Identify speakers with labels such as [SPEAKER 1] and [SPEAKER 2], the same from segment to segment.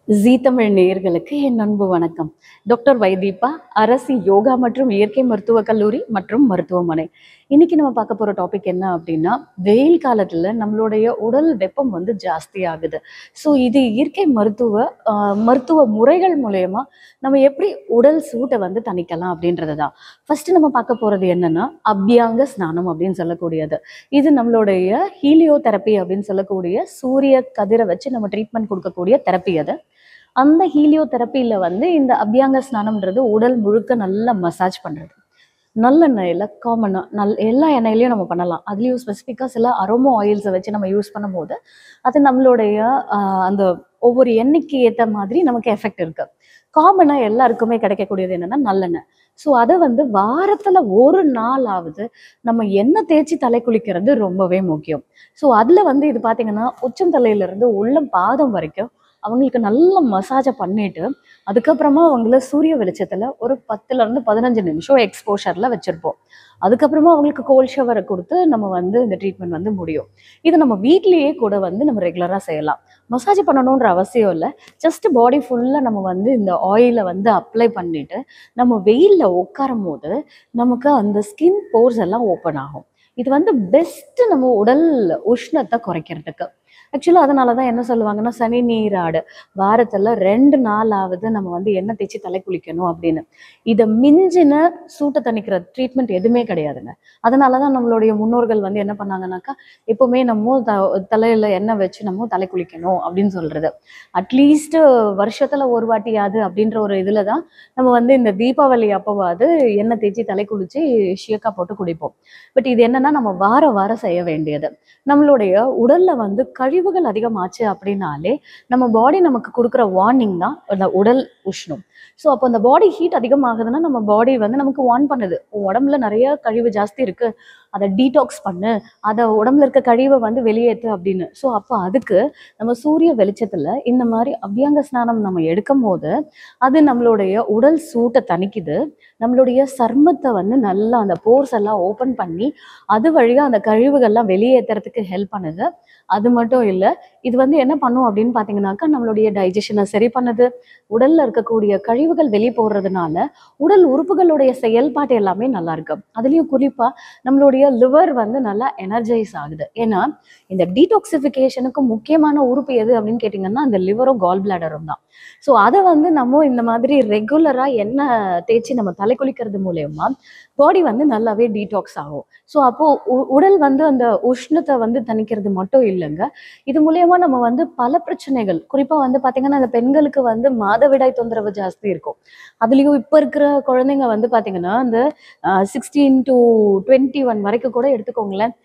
[SPEAKER 1] ஜீ தமிழ் நேயர்களுக்கு என் அன்பு வணக்கம் டாக்டர் வைதீபா அரசு யோகா மற்றும் இயற்கை மருத்துவக் கல்லூரி மற்றும் மருத்துவமனை இன்னைக்கு நம்ம பார்க்க போற டாபிக் என்ன அப்படின்னா வெயில் காலத்துல நம்மளுடைய உடல் வெப்பம் வந்து ஜாஸ்தி ஆகுது ஸோ இது இயற்கை மருத்துவ ஆஹ், மருத்துவ முறைகள் மூலயமா நம்ம எப்படி உடல் சூட்டை வந்து தணிக்கலாம் அப்படின்றது தான் ஃபர்ஸ்ட் நம்ம பார்க்க போறது என்னன்னா அபியாங்க ஸ்நானம் அப்படின்னு சொல்லக்கூடியது இது நம்மளுடைய ஹீலியோ தெரப்பி அப்படின்னு சொல்லக்கூடிய சூரிய கதிரை வச்சு நம்ம ட்ரீட்மெண்ட் கொடுக்கக்கூடிய தெரப்பி அது அந்த ஹீலியோ தெரப்பியில் வந்து இந்த அபியாங்க ஸ்நானம்ன்றது உடல் முழுக்க நல்லா மசாஜ் பண்ணுறது நல்லெண்ணெயில் காமனாக நல் எல்லா எண்ணெயிலையும் நம்ம பண்ணலாம் அதுலேயும் ஸ்பெசிஃபிக்காக சில அரோமோ ஆயில்ஸை வச்சு நம்ம யூஸ் பண்ணும்போது அது நம்மளுடைய ஆஹ், அந்த ஒவ்வொரு எண்ணெய்க்கு ஏற்ற மாதிரி நமக்கு எஃபெக்ட் இருக்கு காமனாக எல்லாருக்குமே கிடைக்கக்கூடியது என்னன்னா நல்லெண்ணெய் ஸோ அதை வந்து வாரத்தில் ஒரு நாளாவது நம்ம எண்ணெய் தேய்ச்சி தலை குளிக்கிறது ரொம்பவே முக்கியம் ஸோ அதில் வந்து இது பார்த்தீங்கன்னா உச்சந்தலையிலேருந்து உள்ளம் பாதம் வரைக்கும் அவங்களுக்கு நல்ல மசாஜை பண்ணிட்டு அதுக்கப்புறமா அவங்கள சூரிய வெளிச்சத்தில் ஒரு பத்துலேருந்து பதினஞ்சு நிமிஷம் எக்ஸ்போஷரில் வச்சுருப்போம் அதுக்கப்புறமா அவங்களுக்கு கோல்ட் ஷவரை கொடுத்து நம்ம வந்து இந்த ட்ரீட்மெண்ட் வந்து முடியும் இது நம்ம வீட்லேயே கூட வந்து நம்ம ரெகுலராக செய்யலாம் மசாஜ் பண்ணணுன்ற அவசியம் இல்லை ஜஸ்ட் பாடி ஃபுல்லாக நம்ம வந்து இந்த ஆயிலை வந்து அப்ளை பண்ணிட்டு நம்ம வெயிலில் உட்காரும் போது நமக்கு அந்த ஸ்கின் போர்ஸ் எல்லாம் ஓப்பன் ஆகும் இது வந்து பெஸ்ட்டு நம்ம உடல் உஷ்ணத்தை குறைக்கிறதுக்கு ஆக்சுவலாக அதனால தான் என்ன சொல்லுவாங்கன்னா சனி நீராடு வாரத்தில் ரெண்டு நாளாவது நம்ம வந்து எண்ணெய் தேய்ச்சி தலை குளிக்கணும் அப்படின்னு இதை மிஞ்சின சூட்டை தணிக்கிற ட்ரீட்மெண்ட் எதுவுமே கிடையாதுங்க அதனால தான் நம்மளுடைய முன்னோர்கள் வந்து என்ன பண்ணாங்கன்னாக்கா எப்போவுமே நம்ம த தலையில் எண்ணெய் வச்சு நம்ம தலை குளிக்கணும் அப்படின்னு சொல்கிறது அட்லீஸ்ட் வருஷத்தில் ஒரு வாட்டியாது அப்படின்ற ஒரு இதில் தான் நம்ம வந்து இந்த தீபாவளி அப்போவாது எண்ணெய் தேய்ச்சி தலை குளிச்சு ஷியக்கா போட்டு குடிப்போம் பட் இது என்னன்னா நம்ம வார வாரம் செய்ய வேண்டியது நம்மளுடைய உடல்ல வந்து கழிவுகள் அதிகமாச்சு அப்படின்னாலே நம்ம பாடி நமக்கு கொடுக்குற வார்னிங் தான் அந்த உடல் உஷ்ணம் ஸோ அப்போ அந்த பாடி ஹீட் அதிகமாகுதுன்னா நம்ம பாடி வந்து நமக்கு வார்ன் பண்ணுது உன் உடம்புல நிறைய கழிவு ஜாஸ்தி இருக்கு அதை டீடாக்ஸ் பண்ணு அதை உடம்புல இருக்க கழிவை வந்து வெளியேற்று அப்படின்னு ஸோ அப்போ அதுக்கு நம்ம சூரிய வெளிச்சத்துல இந்த மாதிரி அபியங்க ஸ்நானம் நம்ம எடுக்கும் போது அது நம்மளுடைய உடல் சூட்டை தணிக்குது நம்மளுடைய சர்மத்தை வந்து நல்லா அந்த போர்ஸ் எல்லாம் ஓப்பன் பண்ணி அது வழியாக அந்த கழிவுகள்லாம் வெளியேற்றுறதுக்கு ஹெல்ப் பண்ணுது அது மட்டும் இல்லை இது வந்து என்ன பண்ணும் அப்படின்னு பார்த்தீங்கன்னாக்கா நம்மளுடைய டைஜஷனை சரி பண்ணுது உடல்ல இருக்கக்கூடிய கழிவுகள் வெளியே போடுறதுனால உடல் உறுப்புகளுடைய செயல்பாட்டு எல்லாமே நல்லா இருக்கு அதுலேயும் குறிப்பாக நம்மளுடைய லிவர் வந்து நல்லா எனர்ஜைஸ் ஆகுது ஏன்னா இந்த டீடாக்சிஃபிகேஷனுக்கு முக்கியமான உறுப்பு எது அப்படின்னு கேட்டிங்கன்னா அந்த லிவரும் கால் பிளாடரும் தான் ஸோ அதை வந்து நம்ம இந்த மாதிரி ரெகுலராக எண்ணெய் தேய்ச்சி நம்ம தலை குளிக்கிறது மூலயமா பாடி வந்து நல்லாவே டீடாக்ஸ் ஆகும் ஸோ அப்போ உ- உடல் வந்து அந்த உஷ்ணத்தை வந்து தணிக்கிறது மட்டும் இல்லைங்க இது மூலயமா நம்ம வந்து பல பிரச்சனைகள் குறிப்பாக வந்து பார்த்தீங்கன்னா அந்த பெண்களுக்கு வந்து மாதவிடாய் தொந்தரவு ஜாஸ்தி இருக்கும் அதுலேயும் இப்போ இருக்கிற குழந்தைங்க வந்து பார்த்தீங்கன்னா அந்த சிக்ஸ்டீன் டு டுவெண்ட்டி ஒன் வரைக்கும் கூட எடுத்துக்கோங்களேன்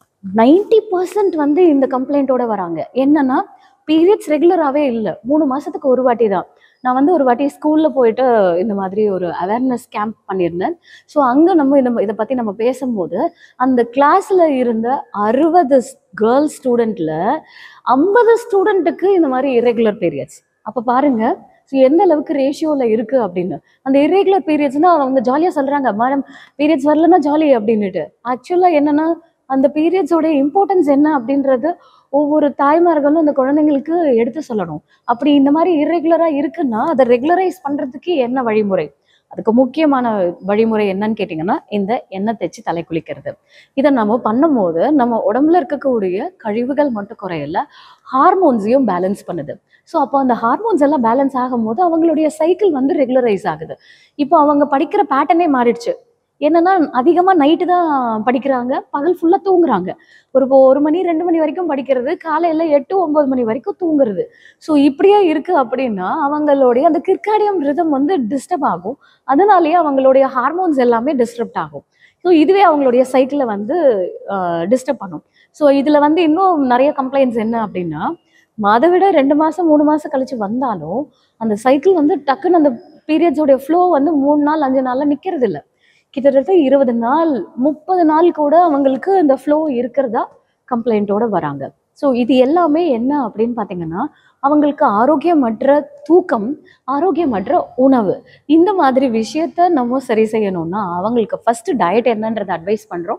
[SPEAKER 1] நைன்டி பர்சன்ட் வந்து இந்த கம்ப்ளைண்ட்டோட வராங்க என்னன்னா பீரியட்ஸ் ரெகுலராகவே இல்லை மூணு மாசத்துக்கு ஒரு வாட்டி தான் நான் வந்து ஒரு வாட்டி ஸ்கூலில் போயிட்டு இந்த மாதிரி ஒரு அவேர்னஸ் கேம்ப் பண்ணியிருந்தேன் ஸோ அங்கே நம்ம இந்த இதை பற்றி நம்ம பேசும்போது அந்த கிளாஸில் இருந்த அறுபது கேர்ள்ஸ் ஸ்டூடெண்ட்டில் ஐம்பது ஸ்டூடெண்ட்டுக்கு இந்த மாதிரி இரெகுலர் பீரியட்ஸ் அப்போ பாருங்க ஸோ எந்த அளவுக்கு ரேஷியோவில் இருக்குது அப்படின்னு அந்த இரெகுலர் பீரியட்ஸ்னால் அவங்க ஜாலியாக சொல்கிறாங்க மேடம் பீரியட்ஸ் வரலன்னா ஜாலி அப்படின்னுட்டு ஆக்சுவலாக என்னன்னா அந்த பீரியட்ஸோட இம்பார்ட்டன்ஸ் என்ன அப்படின்றது ஒவ்வொரு தாய்மார்களும் அந்த குழந்தைங்களுக்கு எடுத்து சொல்லணும் அப்படி இந்த மாதிரி இரெகுலராக இருக்குன்னா அதை ரெகுலரைஸ் பண்ணுறதுக்கு என்ன வழிமுறை அதுக்கு முக்கியமான வழிமுறை என்னன்னு கேட்டிங்கன்னா இந்த எண்ணெய் தேய்ச்சி தலை குளிக்கிறது இதை நம்ம பண்ணும்போது நம்ம உடம்புல இருக்கக்கூடிய கழிவுகள் மட்டும் குறையல ஹார்மோன்ஸையும் பேலன்ஸ் பண்ணுது ஸோ அப்போ அந்த ஹார்மோன்ஸ் எல்லாம் பேலன்ஸ் ஆகும்போது அவங்களுடைய சைக்கிள் வந்து ரெகுலரைஸ் ஆகுது இப்போ அவங்க படிக்கிற பேட்டர்னே மாறிடுச்சு என்னன்னா அதிகமாக நைட்டு தான் படிக்கிறாங்க பகல் ஃபுல்லாக தூங்குறாங்க ஒரு இப்போ ஒரு மணி ரெண்டு மணி வரைக்கும் படிக்கிறது காலையில் எட்டு ஒம்பது மணி வரைக்கும் தூங்குறது ஸோ இப்படியே இருக்கு அப்படின்னா அவங்களுடைய அந்த கிர்காடியம் ரிதம் வந்து டிஸ்டர்ப் ஆகும் அதனாலேயே அவங்களுடைய ஹார்மோன்ஸ் எல்லாமே டிஸ்டர்ப்ட் ஆகும் ஸோ இதுவே அவங்களுடைய சைக்கிளை வந்து டிஸ்டர்ப் பண்ணும் ஸோ இதில் வந்து இன்னும் நிறைய கம்ப்ளைண்ட்ஸ் என்ன அப்படின்னா மாதவிட ரெண்டு மாதம் மூணு மாதம் கழிச்சு வந்தாலும் அந்த சைக்கிள் வந்து டக்குன்னு அந்த பீரியட்ஸோடைய ஃப்ளோ வந்து மூணு நாள் அஞ்சு நாளில் நிற்கிறது இல்லை கிட்டத்தட்ட இருபது நாள் முப்பது நாள் கூட அவங்களுக்கு இந்த ஃப்ளோ இருக்கிறதா கம்ப்ளைண்ட்டோட வராங்க ஸோ இது எல்லாமே என்ன அப்படின்னு பார்த்தீங்கன்னா அவங்களுக்கு ஆரோக்கியமற்ற தூக்கம் ஆரோக்கியமற்ற உணவு இந்த மாதிரி விஷயத்த நம்ம சரி செய்யணும்னா அவங்களுக்கு ஃபர்ஸ்ட் டயட் என்னன்றதை அட்வைஸ் பண்ணுறோம்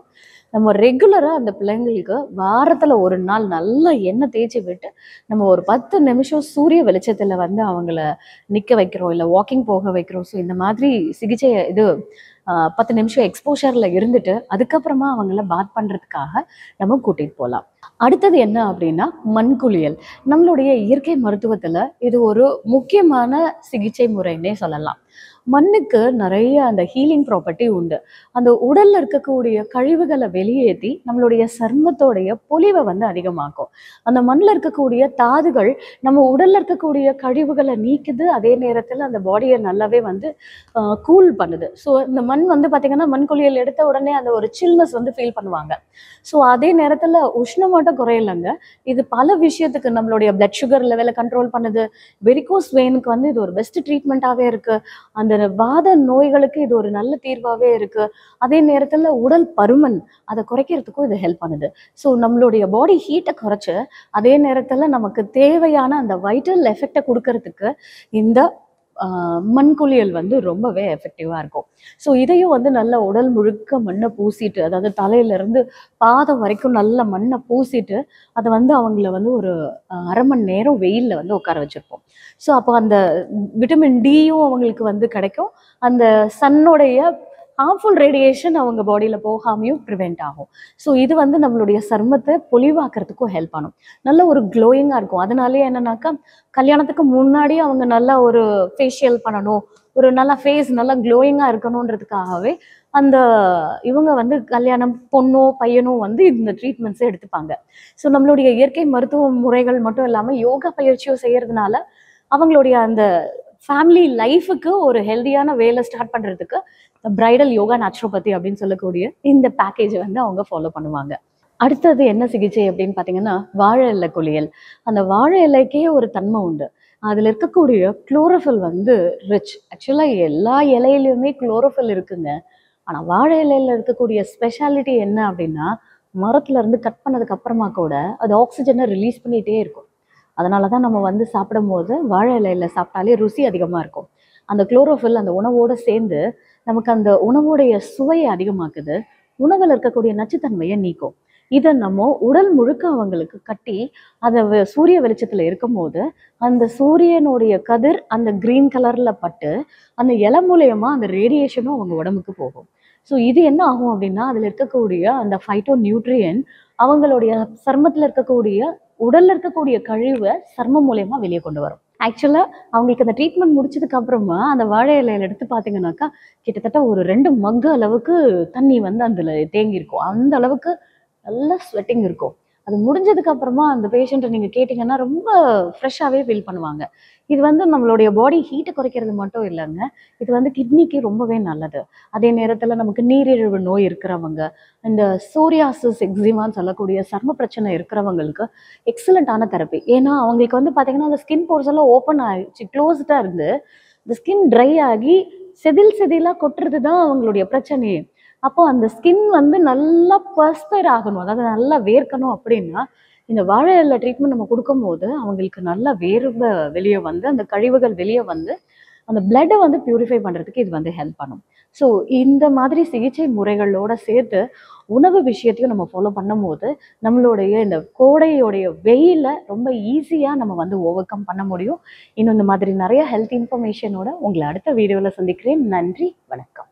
[SPEAKER 1] நம்ம ரெகுலராக அந்த பிள்ளைங்களுக்கு வாரத்தில் ஒரு நாள் நல்லா எண்ணெய் தேய்ச்சி விட்டு நம்ம ஒரு பத்து நிமிஷம் சூரிய வெளிச்சத்தில் வந்து அவங்கள நிற்க வைக்கிறோம் இல்லை வாக்கிங் போக வைக்கிறோம் ஸோ இந்த மாதிரி சிகிச்சை இது ஆஹ், பத்து நிமிஷம் எக்ஸ்போஷரில் இருந்துட்டு அதுக்கப்புறமா அவங்கள பாத் பண்ணுறதுக்காக நம்ம கூட்டிகிட்டு போகலாம் அடுத்தது என்ன அப்படின்னா மண்குளியல் நம்மளுடைய இயற்கை மருத்துவத்தில் இது ஒரு முக்கியமான சிகிச்சை முறைன்னே சொல்லலாம் மண்ணுக்கு நிறைய அந்த ஹீலிங் ப்ராப்பர்ட்டி உண்டு அந்த உடல்ல இருக்கக்கூடிய கழிவுகளை வெளியேற்றி நம்மளுடைய சர்மத்தோடைய பொலிவை வந்து அதிகமாக்கும் அந்த மண்ணில் இருக்கக்கூடிய தாதுகள் நம்ம உடல்ல இருக்கக்கூடிய கழிவுகளை நீக்குது அதே நேரத்தில் அந்த பாடியை நல்லாவே வந்து கூல் பண்ணுது ஸோ இந்த மண் வந்து பார்த்தீங்கன்னா மண் குளியல் எடுத்த உடனே அந்த ஒரு சில்னஸ் வந்து ஃபீல் பண்ணுவாங்க ஸோ அதே நேரத்தில் உஷ்ணம் மட்டும் குறையலைங்க இது பல விஷயத்துக்கு நம்மளுடைய பிளட் சுகர் லெவலை கண்ட்ரோல் பண்ணுது வெரிகோஸ் வெயினுக்கு வந்து இது ஒரு பெஸ்ட் ட்ரீட்மெண்ட்டாகவே இருக்கு அந்த வாத நோய்களுக்கு இது ஒரு நல்ல தீர்வாகவே இருக்கு அதே நேரத்தில் உடல் பருமன் அதை குறைக்கிறதுக்கும் இது ஹெல்ப் பண்ணுது ஸோ நம்மளுடைய பாடி ஹீட்டை குறைச்சு அதே நேரத்தில் நமக்கு தேவையான அந்த வைட்டல் எஃபெக்டை கொடுக்கறதுக்கு இந்த ஆஹ், மண்குளியல் வந்து ரொம்பவே எஃபெக்டிவாக இருக்கும் ஸோ இதையும் வந்து நல்ல உடல் முழுக்க மண்ணை பூசிட்டு அதாவது தலையிலேருந்து பாதம் வரைக்கும் நல்ல மண்ணை பூசிட்டு அதை வந்து அவங்கள வந்து ஒரு ஆஹ், அரை மணி நேரம் வெயிலில் வந்து உட்கார வச்சுருப்போம் ஸோ அப்போ அந்த விட்டமின் டியும் அவங்களுக்கு வந்து கிடைக்கும் அந்த சன்னுடைய ஹார்ம்ஃபுல் ரேடியேஷன் அவங்க பாடியில் போகாமையும் ப்ரிவெண்ட் ஆகும் ஸோ இது வந்து நம்மளுடைய சருமத்தை பொலிவாக்குறதுக்கும் ஹெல்ப் பண்ணும் நல்ல ஒரு க்ளோயிங்காக இருக்கும் அதனாலே என்னன்னாக்கா கல்யாணத்துக்கு முன்னாடி அவங்க நல்லா ஒரு ஃபேஷியல் பண்ணணும் ஒரு நல்லா ஃபேஸ் நல்லா க்ளோயிங்காக இருக்கணுன்றதுக்காகவே அந்த இவங்க வந்து கல்யாணம் பொண்ணோ பையனோ வந்து இந்த ட்ரீட்மெண்ட்ஸை எடுத்துப்பாங்க ஸோ நம்மளுடைய இயற்கை மருத்துவ முறைகள் மட்டும் இல்லாமல் யோகா பயிற்சியும் செய்யறதுனால அவங்களுடைய அந்த ஃபேமிலி லைஃபுக்கு ஒரு ஹெல்தியான வேலை ஸ்டார்ட் பண்ணுறதுக்கு பிரைடல் யோகா நேச்சுரோபதி அப்படின்னு சொல்லக்கூடிய இந்த பேக்கேஜை வந்து அவங்க ஃபாலோ பண்ணுவாங்க அடுத்தது என்ன சிகிச்சை அப்படின்னு பார்த்தீங்கன்னா வாழை இலை குளியல் அந்த வாழை இலைக்கே ஒரு தன்மை உண்டு அதில் இருக்கக்கூடிய குளோரோஃபில் வந்து ரிச் ஆக்சுவலாக எல்லா இலையிலையுமே குளோரோஃபில் இருக்குங்க ஆனால் வாழை இலையில இருக்கக்கூடிய ஸ்பெஷாலிட்டி என்ன அப்படின்னா மரத்துல இருந்து கட் பண்ணதுக்கு அப்புறமா கூட அது ஆக்சிஜனை ரிலீஸ் பண்ணிகிட்டே இருக்கும் அதனால தான் நம்ம வந்து சாப்பிடும்போது வாழை இலையில சாப்பிட்டாலே ருசி அதிகமாக இருக்கும் அந்த குளோரோஃபில் அந்த உணவோடு சேர்ந்து நமக்கு அந்த உணவோடைய சுவையை அதிகமாக்குது உணவில் இருக்கக்கூடிய நச்சுத்தன்மையை நீக்கும் இதை நம்ம உடல் முழுக்க அவங்களுக்கு கட்டி அதை வ- சூரிய வெளிச்சத்தில் இருக்கும்போது அந்த சூரியனுடைய கதிர் அந்த கிரீன் கலரில் பட்டு அந்த இலை மூலயமா அந்த ரேடியேஷனும் அவங்க உடம்புக்கு போகும் ஸோ இது என்ன ஆகும் அப்படின்னா அதில் இருக்கக்கூடிய அந்த ஃபைட்டோ நியூட்ரியன் அவங்களுடைய சர்மத்தில் இருக்கக்கூடிய உடல்ல இருக்கக்கூடிய கழிவை சர்மம் மூலயமா வெளியே கொண்டு வரும் ஆக்சுவலாக அவங்களுக்கு அந்த ட்ரீட்மெண்ட் முடிச்சதுக்கு அப்புறமா அந்த வாழை இலையில எடுத்து பார்த்தீங்கன்னாக்கா கிட்டத்தட்ட ஒரு ரெண்டு மக்கு அளவுக்கு தண்ணி வந்து அதில் தேங்கி இருக்கும் அந்த அளவுக்கு நல்ல ஸ்வெட்டிங் இருக்கும் அது முடிஞ்சதுக்கு அப்புறமா அந்த பேஷண்ட்டை நீங்கள் கேட்டிங்கன்னா ரொம்ப ஃப்ரெஷ்ஷாகவே ஃபீல் பண்ணுவாங்க இது வந்து நம்மளுடைய பாடி ஹீட்டை குறைக்கிறது மட்டும் இல்லைங்க இது வந்து கிட்னிக்கு ரொம்பவே நல்லது அதே நேரத்தில் நமக்கு நீரிழிவு நோய் இருக்கிறவங்க இந்த சோரியாசிஸ் எக்ஸிமான்னு சொல்லக்கூடிய சர்ம பிரச்சனை இருக்கிறவங்களுக்கு எக்ஸலண்ட்டான தெரப்பி ஏன்னா அவங்களுக்கு வந்து பார்த்தீங்கன்னா அந்த ஸ்கின் போர்ஸ் எல்லாம் ஓப்பன் ஆகிடுச்சு க்ளோஸ்டாக இருந்து இந்த ஸ்கின் ட்ரை ஆகி செதில் செதிலாக கொட்டுறது தான் அவங்களுடைய பிரச்சனையே அப்போ அந்த ஸ்கின் வந்து நல்லா பர்ஸ்பைர் ஆகணும் அதாவது நல்லா வேர்க்கணும் அப்படின்னா இந்த வாழை இலை ட்ரீட்மெண்ட் நம்ம கொடுக்கும்போது அவங்களுக்கு நல்லா வேர்வை வெளியே வந்து அந்த கழிவுகள் வெளியே வந்து அந்த பிளட்டை வந்து பியூரிஃபை பண்ணுறதுக்கு இது வந்து ஹெல்ப் பண்ணும் ஸோ இந்த மாதிரி சிகிச்சை முறைகளோட சேர்த்து உணவு விஷயத்தையும் நம்ம ஃபாலோ பண்ணும்போது நம்மளுடைய இந்த கோடையோடைய வெயிலை ரொம்ப ஈஸியாக நம்ம வந்து ஓவர் கம் பண்ண முடியும் இன்னும் இந்த மாதிரி நிறைய ஹெல்த் இன்ஃபர்மேஷனோட உங்களை அடுத்த வீடியோவில் சந்திக்கிறேன் நன்றி வணக்கம்